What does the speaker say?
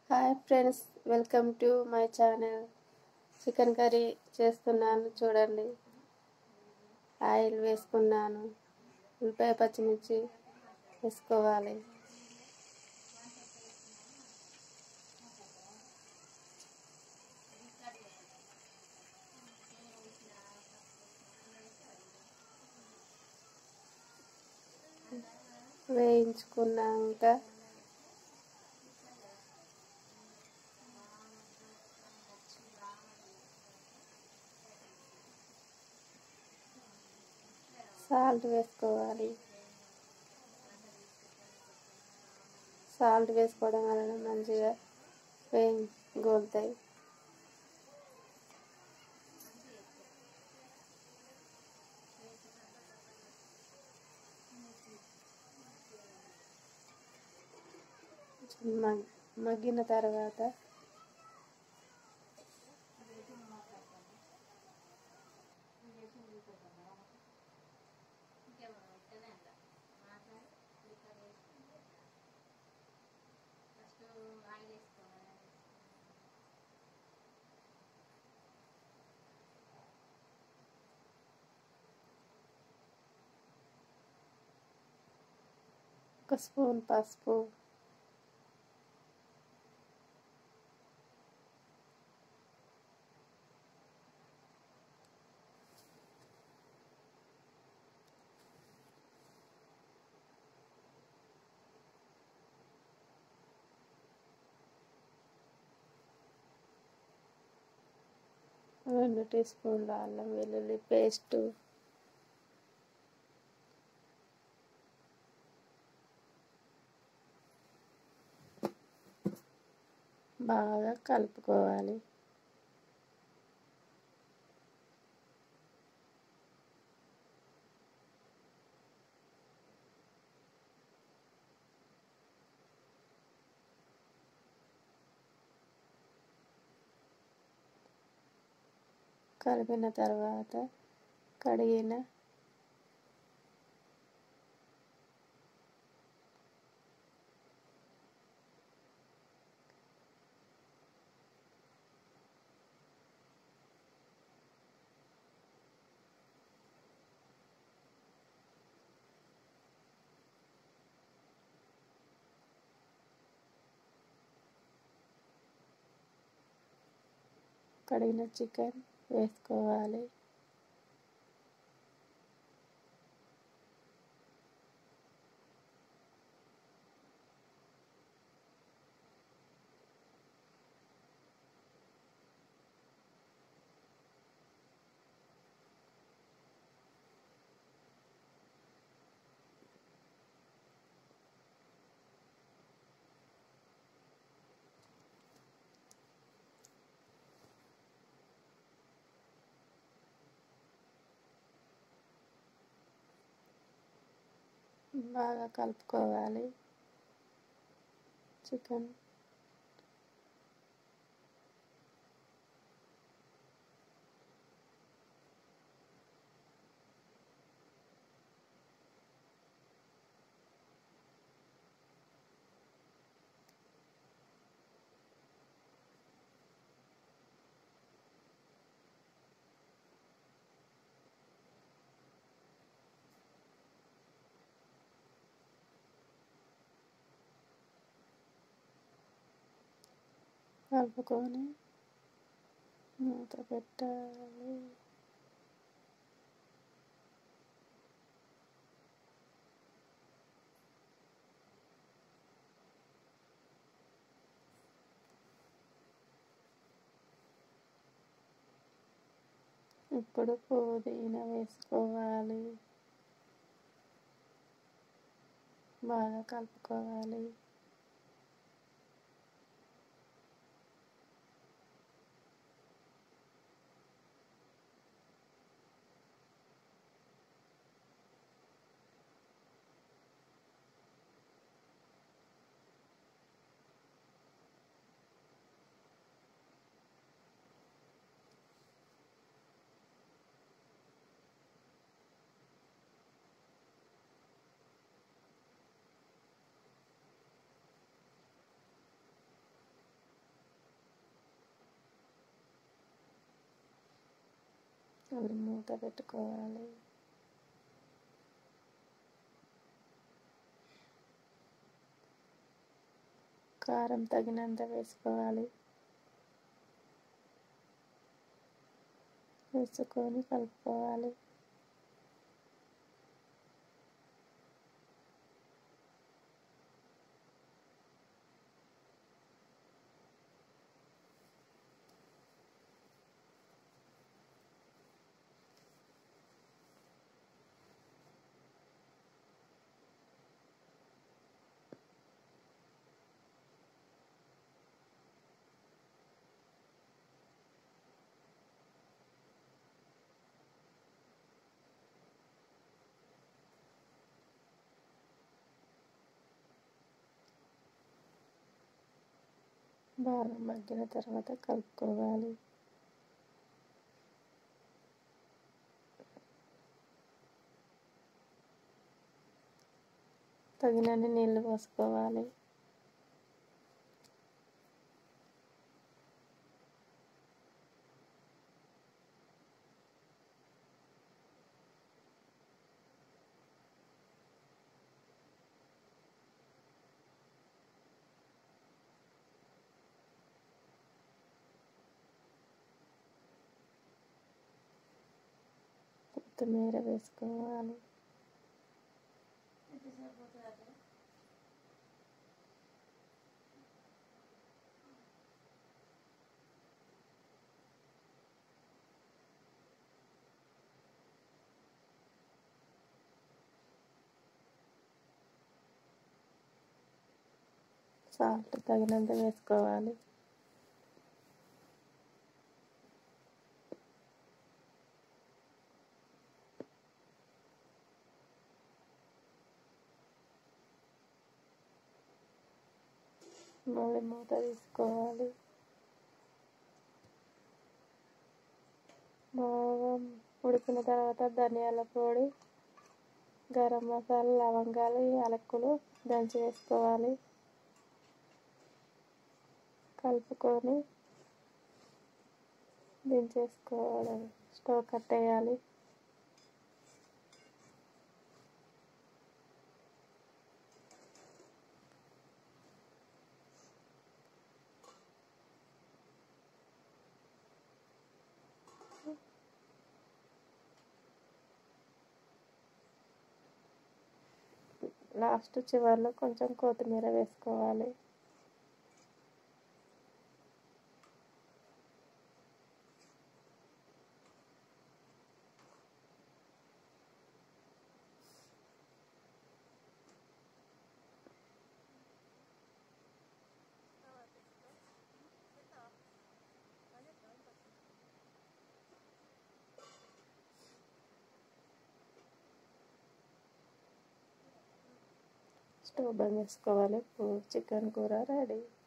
hi friends welcome to my channel chicken curry చేస్తున్నాను చూడండి oil వేసుకున్నాను ఉల్లిపాయ పచ్చిమిర్చి వేసుకోవాలి వేయించుకున్నాక సాల్ట్ వేసుకోవాలి సాల్ట్ వేసుకోవడం వలన మంచిగా వేయి గోలుతాయి మగ్ మగ్గిన తర్వాత ఒక స్పూన్ పసుపు రెండు టీ స్పూన్ల అల్లం వెల్లుల్లి పేస్టు బాగా కలుపుకోవాలి కలిపిన తర్వాత కడిగిన కడిగిన చికెన్ వేసుకోవాలి బాగా కలుపుకోవాలి చికెన్ కలుపుకొని మూత పెట్టాలి ఇప్పుడు పుదీనా వేసుకోవాలి బాగా కలుపుకోవాలి మళ్ళీ మూత పెట్టుకోవాలి కారం తగినంత వేసుకోవాలి వేసుకొని కలుపుకోవాలి బాగా మగ్గిన తర్వాత కలుపుకోవాలి తగినన్ని నీళ్ళు పోసుకోవాలి కొత్తిమీర వేసుకోవాలి సాల్ట్ తగినంత వేసుకోవాలి మళ్ళీ మూత తీసుకోవాలి బాగా ఉడికిన తర్వాత ధనియాల పొడి గరం మసాలా లవంగాలు యాలక్కులు దంచి వేసుకోవాలి కలుపుకొని దించేసుకోవాలి స్టవ్ కట్టేయాలి లాస్ట్ చివరిలో కొంచెం కొత్తిమీర వేసుకోవాలి స్టవ్ బంద్ చేసుకోవాలి చికెన్ కూర రెడీ